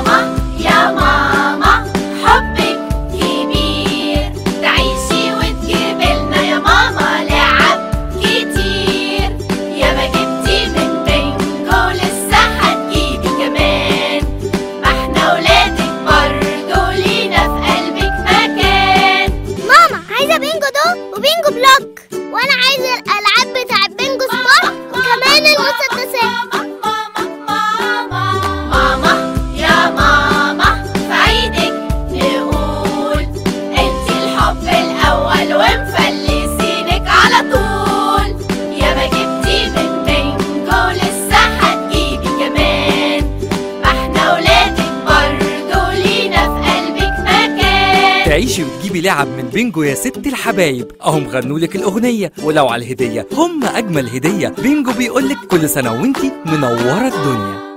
ماما يا ماما حبك كبير تعيشي وتجيبي لنا يا ماما لعب كتير يا ما جبتي من بينجو لسه هتجيبي كمان ما احنا ولادك برضو لينا في قلبك مكان ماما عايزة بينجو دو وبينجو بلوك وانا عايزة الالعاب بتاع بينجو سبورت وكمان المسدسات ماما يا ماما في عيدك نقول انت الحب الاول ومفلسينك على طول يا ما جبتي من بينجو لسه هتجيبي كمان ما احنا ولادك برضو لينا في قلبك مكان تعيشي وتجيبي لعب من بينجو يا ست الحبايب اهم غنوا لك الاغنيه ولو على الهديه هم اجمل هديه بينجو بيقولك كل سنه وانتي منوره الدنيا